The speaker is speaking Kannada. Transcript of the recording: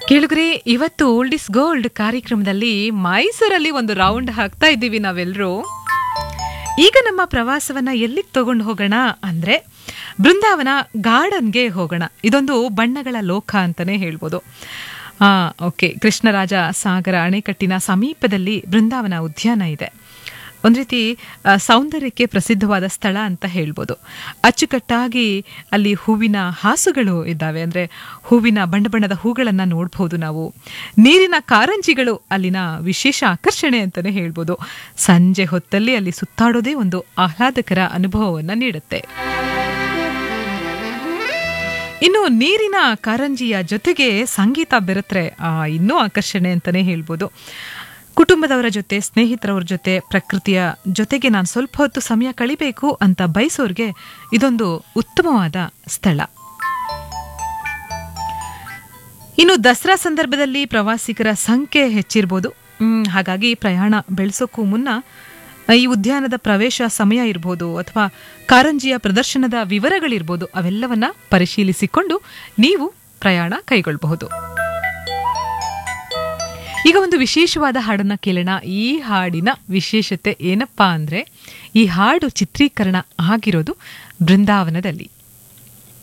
ಕೇಳುಗ್ರೆ ಇವತ್ತು ಓಲ್ಡ್ ಇಸ್ ಗೋಲ್ಡ್ ಕಾರ್ಯಕ್ರಮದಲ್ಲಿ ಮೈಸೂರಲ್ಲಿ ಒಂದು ರೌಂಡ್ ಹಾಕ್ತಾ ಇದ್ದೀವಿ ನಾವೆಲ್ಲರೂ ಈಗ ನಮ್ಮ ಪ್ರವಾಸವನ್ನ ಎಲ್ಲಿಗೆ ತಗೊಂಡು ಹೋಗೋಣ ಅಂದ್ರೆ ಬೃಂದಾವನ ಗಾರ್ಡನ್ಗೆ ಹೋಗೋಣ ಇದೊಂದು ಬಣ್ಣಗಳ ಲೋಕ ಅಂತಾನೆ ಹೇಳ್ಬೋದು ಆ ಓಕೆ ಕೃಷ್ಣರಾಜ ಸಾಗರ ಅಣೆಕಟ್ಟಿನ ಸಮೀಪದಲ್ಲಿ ಬೃಂದಾವನ ಉದ್ಯಾನ ಇದೆ ಒಂದು ರೀತಿ ಆ, ಸೌಂದರ್ಯಕ್ಕೆ ಪ್ರಸಿದ್ಧವಾದ ಸ್ಥಳ ಅಂತ ಹೇಳ್ಬೋದು ಅಚ್ಚುಕಟ್ಟಾಗಿ ಅಲ್ಲಿ ಹೂವಿನ ಹಾಸುಗಳು ಇದ್ದಾವೆ ಅಂದರೆ ಹೂವಿನ ಬಣ್ಣ ಬಣ್ಣದ ಹೂಗಳನ್ನು ನೋಡ್ಬೋದು ನಾವು ನೀರಿನ ಕಾರಂಜಿಗಳು ಅಲ್ಲಿನ ವಿಶೇಷ ಆಕರ್ಷಣೆ ಅಂತಲೇ ಹೇಳ್ಬೋದು ಸಂಜೆ ಹೊತ್ತಲ್ಲಿ ಅಲ್ಲಿ ಸುತ್ತಾಡೋದೇ ಒಂದು ಆಹ್ಲಾದಕರ ಅನುಭವವನ್ನು ನೀಡುತ್ತೆ ಇನ್ನು ನೀರಿನ ಕಾರಂಜಿಯ ಜೊತೆಗೆ ಸಂಗೀತ ಬೆರೆತ್ರೆ ಆ, ಇನ್ನೂ ಆಕರ್ಷಣೆ ಅಂತಲೇ ಹೇಳ್ಬೋದು ಕುಟುಂಬದವರ ಜೊತೆ ಸ್ನೇಹಿತರವ್ರ ಜೊತೆ ಪ್ರಕೃತಿಯ ಜೊತೆಗೆ ನಾನು ಸ್ವಲ್ಪ ಹೊತ್ತು ಸಮಯ ಕಳಿಬೇಕು ಅಂತ ಬಯಸೋರ್ಗೆ ಇದೊಂದು ಉತ್ತಮವಾದ ಸ್ಥಳ ಇನ್ನು ದಸರಾ ಸಂದರ್ಭದಲ್ಲಿ ಪ್ರವಾಸಿಗರ ಸಂಖ್ಯೆ ಹೆಚ್ಚಿರ್ಬೋದು ಮ್, ಹಾಗಾಗಿ ಪ್ರಯಾಣ ಬೆಳೆಸೋಕ್ಕೂ ಮುನ್ನ ಈ ಉದ್ಯಾನದ ಪ್ರವೇಶ ಸಮಯ ಇರ್ಬೋದು ಅಥವಾ ಕಾರಂಜಿಯ ಪ್ರದರ್ಶನದ ವಿವರಗಳಿರ್ಬೋದು ಅವೆಲ್ಲವನ್ನ ಪರಿಶೀಲಿಸಿಕೊಂಡು ನೀವು ಪ್ರಯಾಣ ಕೈಗೊಳ್ಳಬಹುದು ಈಗ ಒಂದು ವಿಶೇಷವಾದ ಹಾಡನ್ನ ಕೇಳೋಣ ಈ ಹಾಡಿನ ವಿಶೇಷತೆ ಏನಪ್ಪಾ ಅಂದ್ರೆ ಈ ಹಾಡು ಚಿತ್ರೀಕರಣ ಆಗಿರೋದು ಬೃಂದಾವನದಲ್ಲಿ